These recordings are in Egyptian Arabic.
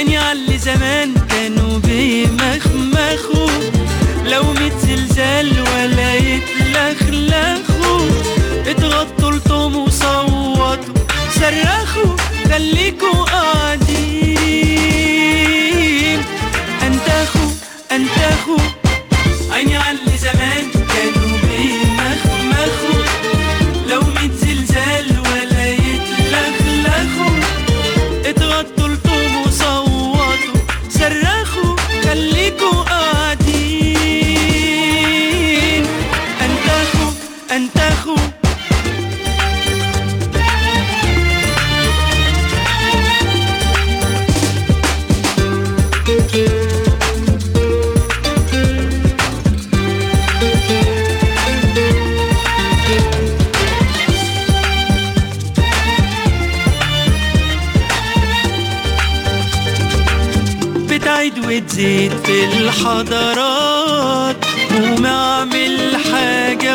عيني عاللي زمان كانوا بيمخمخوا لو ميت زلزال ولا يتلخلخوا اتغطوا لطم وصوتوا صرخوا خليكوا قاعدين انتخوا انتخوا عيني عاللي زمان كانوا بيمخمخوا لو ميت زلزال ولا يتلخلخوا اتغطوا لطوم وصوتوا صرخوا خليكوا قاعدين انتخوا انتخوا بتعيد وتزيد في الحضارات ومعمل حاجة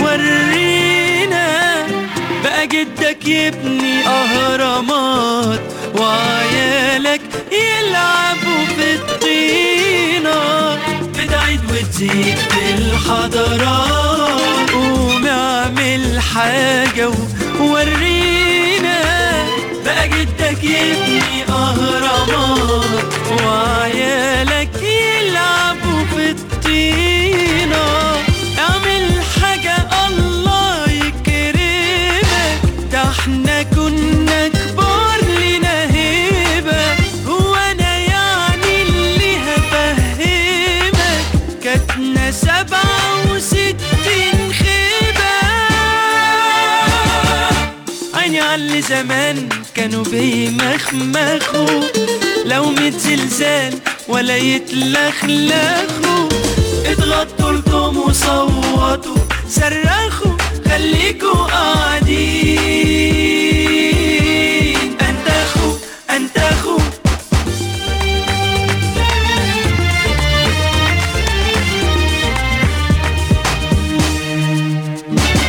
وورينا بقى جدك يبني أهرامات وعيالك يلعبوا في الطينة بتعيد وتزيد في الحضارات ومعمل حاجة وورينا بقى جدك يبني أهرامات وعيالك يلعبوا في الطينة اعمل حاجة الله يكرمك ده احنا كنا كبار لنا هيبة هو انا يعني اللي هفهمك كاتنا سبعة وستين خيبة عيني عاللي زمان كانوا بيمخمخوا لو ميت زلزال ولا يتلخلخوا اتغطوا لكم وصوتوا صرخوا خليكوا قاعدين